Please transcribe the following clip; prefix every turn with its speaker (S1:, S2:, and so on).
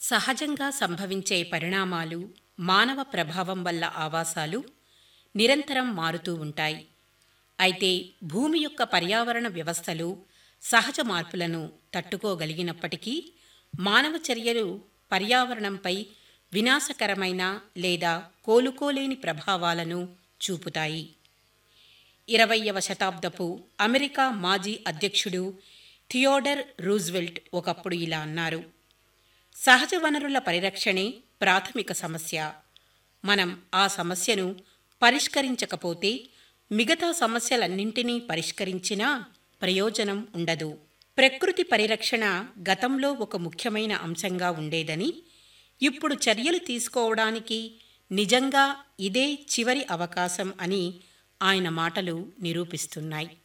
S1: సహజంగా సంభవించే పరిణామాలు మానవ ప్రభావం వల్ల ఆవాసాలు నిరంతరం మారుతూ ఉంటాయి అయితే భూమి యొక్క పర్యావరణ వ్యవస్థలు సహజ మార్పులను తట్టుకోగలిగినప్పటికీ మానవ చర్యలు పర్యావరణంపై వినాశకరమైన లేదా కోలుకోలేని ప్రభావాలను చూపుతాయి ఇరవయవ శతాబ్దపు అమెరికా మాజీ అధ్యక్షుడు థియోడర్ రూజ్వెల్ట్ ఒకప్పుడు ఇలా అన్నారు సహజ వనరుల పరిరక్షణే ప్రాథమిక సమస్య మనం ఆ సమస్యను పరిష్కరించకపోతే మిగతా సమస్యలన్నింటినీ పరిష్కరించినా ప్రయోజనం ఉండదు ప్రకృతి పరిరక్షణ గతంలో ఒక ముఖ్యమైన అంశంగా ఉండేదని ఇప్పుడు చర్యలు తీసుకోవడానికి నిజంగా ఇదే చివరి అవకాశం అని ఆయన మాటలు నిరూపిస్తున్నాయి